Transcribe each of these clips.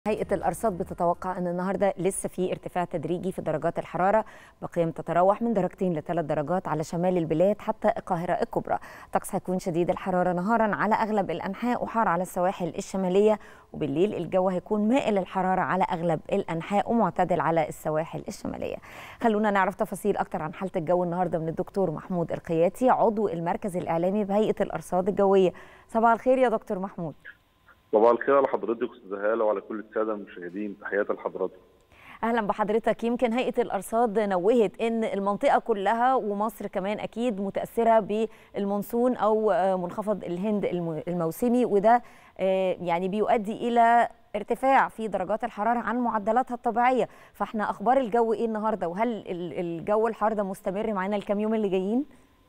هيئة الأرصاد بتتوقع أن النهاردة لسه في ارتفاع تدريجي في درجات الحرارة بقيم تتراوح من درجتين لثلاث درجات على شمال البلاد حتى القاهرة الكبرى طقس هيكون شديد الحرارة نهارا على أغلب الأنحاء وحار على السواحل الشمالية وبالليل الجو هيكون مائل الحرارة على أغلب الأنحاء ومعتدل على السواحل الشمالية خلونا نعرف تفاصيل أكتر عن حالة الجو النهاردة من الدكتور محمود القياتي عضو المركز الإعلامي بهيئة الأرصاد الجوية صباح الخير يا دكتور محمود صباح الخير على حضرتك استاذ هاله وعلى كل الساده المشاهدين تحياتي لحضراتكم اهلا بحضرتك يمكن هيئه الارصاد نوهت ان المنطقه كلها ومصر كمان اكيد متاثره بالمونسون او منخفض الهند الموسمي وده يعني بيؤدي الى ارتفاع في درجات الحراره عن معدلاتها الطبيعيه فاحنا اخبار الجو ايه النهارده وهل الجو الحار ده مستمر معانا الكام يوم اللي جايين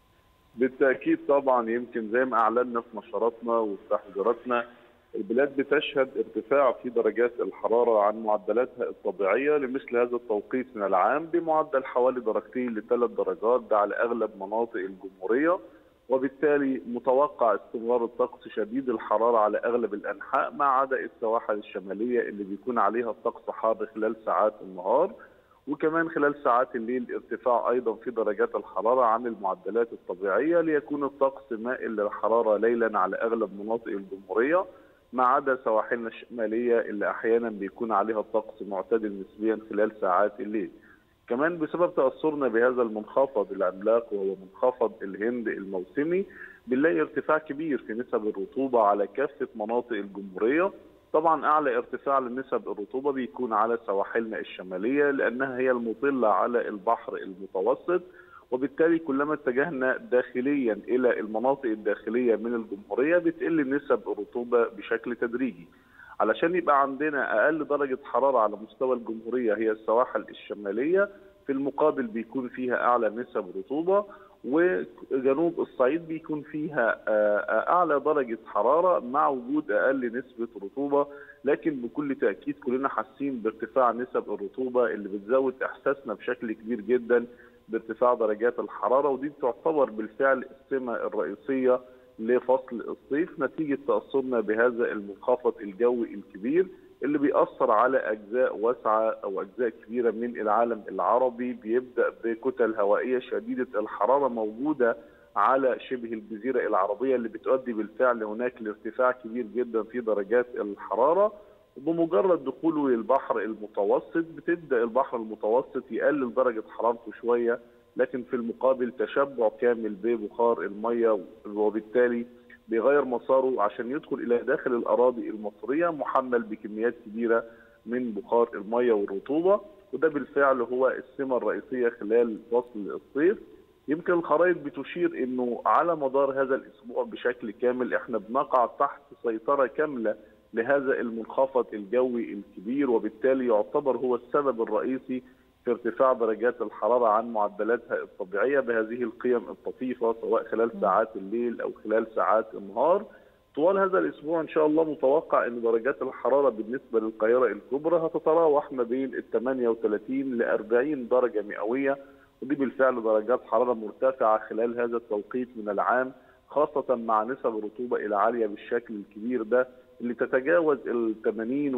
بالتاكيد طبعا يمكن زي ما اعلنا في نشراتنا وفي تحذيراتنا البلاد بتشهد ارتفاع في درجات الحرارة عن معدلاتها الطبيعية لمثل هذا التوقيت من العام بمعدل حوالي درجتين لثلاث درجات ده على أغلب مناطق الجمهورية وبالتالي متوقع استمرار الطقس شديد الحرارة على أغلب الأنحاء ما عدا السواحل الشمالية اللي بيكون عليها الطقس حار خلال ساعات النهار وكمان خلال ساعات الليل ارتفاع ايضا في درجات الحراره عن المعدلات الطبيعيه ليكون الطقس مائل للحراره ليلا على اغلب مناطق الجمهوريه ما عدا سواحلنا الشماليه اللي احيانا بيكون عليها الطقس معتدل نسبيا خلال ساعات الليل. كمان بسبب تاثرنا بهذا المنخفض العملاق وهو منخفض الهند الموسمي بنلاقي ارتفاع كبير في نسب الرطوبه على كافه مناطق الجمهوريه. طبعا اعلى ارتفاع لنسب الرطوبه بيكون على سواحلنا الشماليه لانها هي المطله على البحر المتوسط وبالتالي كلما اتجهنا داخليا الى المناطق الداخليه من الجمهوريه بتقل نسب الرطوبه بشكل تدريجي. علشان يبقى عندنا اقل درجه حراره على مستوى الجمهوريه هي السواحل الشماليه في المقابل بيكون فيها اعلى نسب رطوبه وجنوب الصعيد بيكون فيها اعلى درجه حراره مع وجود اقل نسبه رطوبه لكن بكل تاكيد كلنا حاسين بارتفاع نسب الرطوبه اللي بتزود احساسنا بشكل كبير جدا بارتفاع درجات الحراره ودي تعتبر بالفعل السمه الرئيسيه لفصل الصيف نتيجه تاثرنا بهذا المنخفض الجوي الكبير اللي بيأثر على أجزاء واسعة أو أجزاء كبيرة من العالم العربي بيبدأ بكتل هوائية شديدة الحرارة موجودة على شبه الجزيرة العربية اللي بتؤدي بالفعل هناك لارتفاع كبير جدا في درجات الحرارة وبمجرد دخوله للبحر المتوسط بتبدأ البحر المتوسط يقلل درجة حرارته شوية لكن في المقابل تشبع كامل ببخار المية وبالتالي بيغير مساره عشان يدخل الى داخل الاراضي المصريه محمل بكميات كبيره من بخار الميه والرطوبه وده بالفعل هو السمه الرئيسيه خلال فصل الصيف يمكن الخرائط بتشير انه على مدار هذا الاسبوع بشكل كامل احنا بنقع تحت سيطره كامله لهذا المنخفض الجوي الكبير وبالتالي يعتبر هو السبب الرئيسي في ارتفاع درجات الحراره عن معدلاتها الطبيعيه بهذه القيم الطفيفه سواء خلال ساعات الليل او خلال ساعات النهار. طوال هذا الاسبوع ان شاء الله متوقع ان درجات الحراره بالنسبه للقاهره الكبرى هتتراوح ما بين ال 38 ل 40 درجه مئويه ودي بالفعل درجات حراره مرتفعه خلال هذا التوقيت من العام خاصه مع نسب الرطوبه العاليه بالشكل الكبير ده اللي تتجاوز ال 80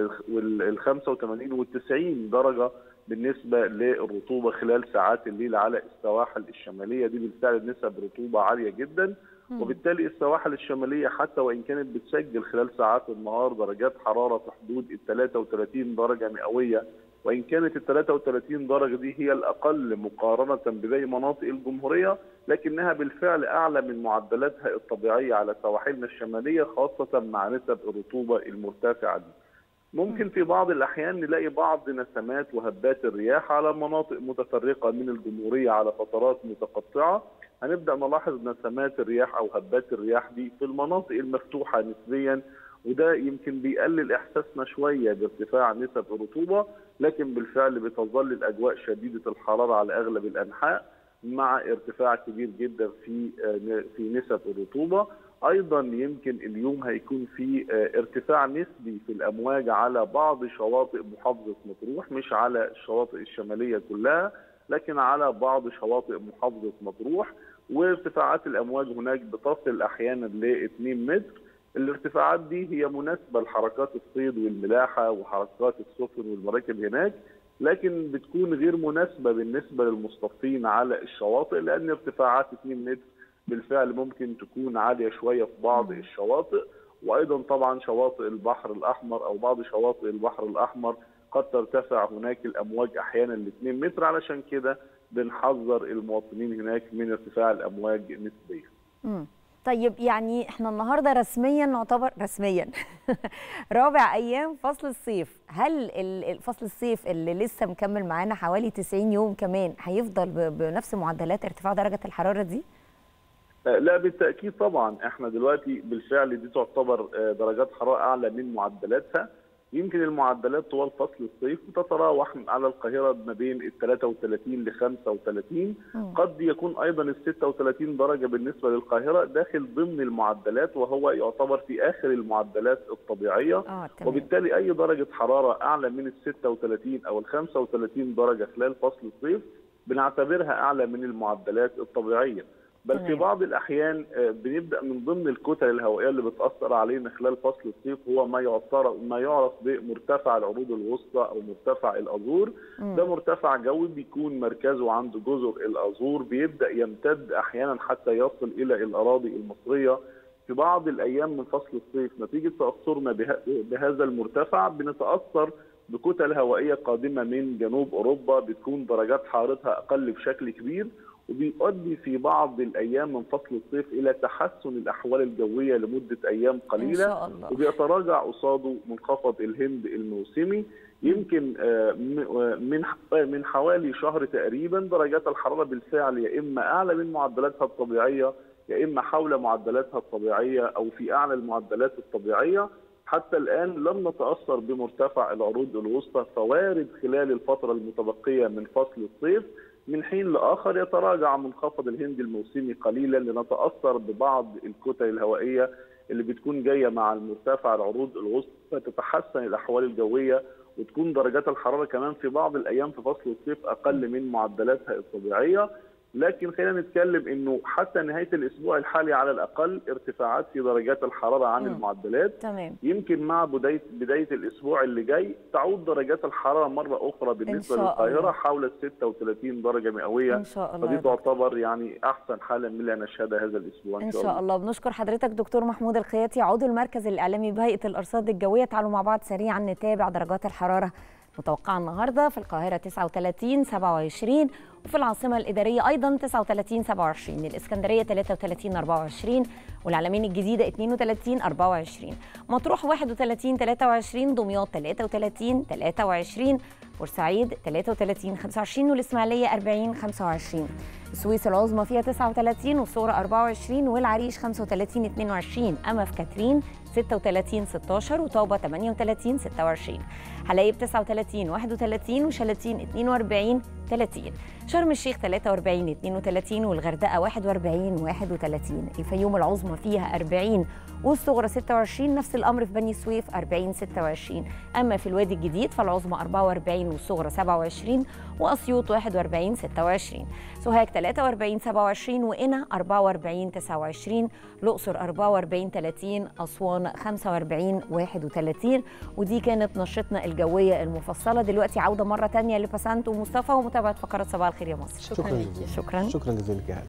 وال 85 وال 90 درجه بالنسبه للرطوبه خلال ساعات الليل على السواحل الشماليه دي بالفعل نسب رطوبه عاليه جدا وبالتالي السواحل الشماليه حتى وان كانت بتسجل خلال ساعات النهار درجات حراره في حدود ال 33 درجه مئويه وان كانت ال 33 درجه دي هي الاقل مقارنه بباقي مناطق الجمهوريه لكنها بالفعل اعلى من معدلاتها الطبيعيه على سواحلنا الشماليه خاصه مع نسب الرطوبه المرتفعه دي. ممكن في بعض الأحيان نلاقي بعض نسمات وهبات الرياح على مناطق متفرقة من الجمهورية على فترات متقطعة هنبدأ نلاحظ نسمات الرياح أو هبات الرياح دي في المناطق المفتوحة نسبيا وده يمكن بيقلل إحساسنا شوية بارتفاع نسب الرطوبة لكن بالفعل بتظل الأجواء شديدة الحرارة على أغلب الأنحاء مع ارتفاع كبير جدا في في نسب الرطوبه ايضا يمكن اليوم هيكون في ارتفاع نسبي في الامواج على بعض شواطئ محافظه مطروح مش على الشواطئ الشماليه كلها لكن على بعض شواطئ محافظه مطروح وارتفاعات الامواج هناك بتصل احيانا ل 2 متر الارتفاعات دي هي مناسبه لحركات الصيد والملاحه وحركات السفن والمراكب هناك لكن بتكون غير مناسبه بالنسبه للمصطفين على الشواطئ لان ارتفاعات 2 متر بالفعل ممكن تكون عاليه شويه في بعض الشواطئ وايضا طبعا شواطئ البحر الاحمر او بعض شواطئ البحر الاحمر قد ترتفع هناك الامواج احيانا ل 2 متر علشان كده بنحذر المواطنين هناك من ارتفاع الامواج نسبيا. مم. طيب يعني احنا النهارده رسميا نعتبر رسميا رابع ايام فصل الصيف هل فصل الصيف اللي لسه مكمل معانا حوالي 90 يوم كمان هيفضل بنفس معدلات ارتفاع درجه الحراره دي؟ لا بالتاكيد طبعا احنا دلوقتي بالفعل دي تعتبر درجات حراره اعلى من معدلاتها يمكن المعدلات طوال فصل الصيف بتتراوح على القاهره ما بين ال 33 ل 35 قد يكون ايضا ال 36 درجه بالنسبه للقاهره داخل ضمن المعدلات وهو يعتبر في اخر المعدلات الطبيعيه آه، وبالتالي اي درجه حراره اعلى من ال 36 او ال 35 درجه خلال فصل الصيف بنعتبرها اعلى من المعدلات الطبيعيه بل في بعض الاحيان بنبدا من ضمن الكتل الهوائيه اللي بتاثر علينا خلال فصل الصيف هو ما يعتبر ما يعرف بمرتفع العروض الوسطى او مرتفع الازور ده مرتفع جوي بيكون مركزه عند جزر الازور بيبدا يمتد احيانا حتى يصل الى الاراضي المصريه في بعض الايام من فصل الصيف نتيجه تاثرنا بهذا المرتفع بنتاثر بكتل هوائيه قادمه من جنوب اوروبا بتكون درجات حرارتها اقل بشكل كبير وبيؤدي في بعض الايام من فصل الصيف الى تحسن الاحوال الجويه لمده ايام قليله إن شاء الله. وبيتراجع قصاده منخفض الهند الموسمي يمكن من من حوالي شهر تقريبا درجات الحراره بالفعل يا اما اعلى من معدلاتها الطبيعيه يا اما حول معدلاتها الطبيعيه او في اعلى المعدلات الطبيعيه حتى الان لم نتاثر بمرتفع العروض الوسطى فوارد خلال الفتره المتبقيه من فصل الصيف من حين لاخر يتراجع منخفض الهند الموسمي قليلا لنتاثر ببعض الكتل الهوائيه اللي بتكون جايه مع المرتفع العروض الوسطى فتتحسن الاحوال الجويه وتكون درجات الحراره كمان في بعض الايام في فصل الصيف اقل من معدلاتها الطبيعيه لكن خلينا نتكلم انه حتى نهايه الاسبوع الحالي على الاقل ارتفاعات في درجات الحراره عن مم. المعدلات تمام يمكن مع بدايه بدايه الاسبوع اللي جاي تعود درجات الحراره مره اخرى بالنسبه شاء للقاهره الله. حول ال 36 درجه مئويه ان شاء الله فدي يا دكتور. تعتبر يعني احسن حاله من اللي نشهدها هذا الاسبوع ان شاء الله بنشكر حضرتك دكتور محمود الخياطي عضو المركز الاعلامي بهيئه الارصاد الجويه تعالوا مع بعض سريعا نتابع درجات الحراره متوقعه النهارده في القاهره 39 27 وفي العاصمه الاداريه ايضا 39 27 الاسكندريه 33 24 والعلمين الجديده 32 24 مطروح 31 23 دمياط 33 23 بورسعيد 33 25 والاسماعيليه 40 25 السويس العظمى فيها 39 والصغرى 24 والعريش 35 22 اما في كاترين 36 16 وطابه 38 26 حلايب 39 31 وشلاتين 42 30 شرم الشيخ 43 32 والغردقه 41 31 الفيوم العظمى فيها 40 والصغرى 26 نفس الامر في بني سويف 40 26 اما في الوادي الجديد فالعظمى 44 والصغرى 27 واسيوط 41 26 سوهاج 43 27 وقنا 44 29 الاقصر 44 30 اسوان 45 31 ودي كانت نشرتنا الجويه المفصله دلوقتي عوده مره ثانيه لبسنت ومصطفى ومتابعه فقرات صباح الخير يا مصر شكرا جزيلا شكرا شكرا جزيلا لك يا هلا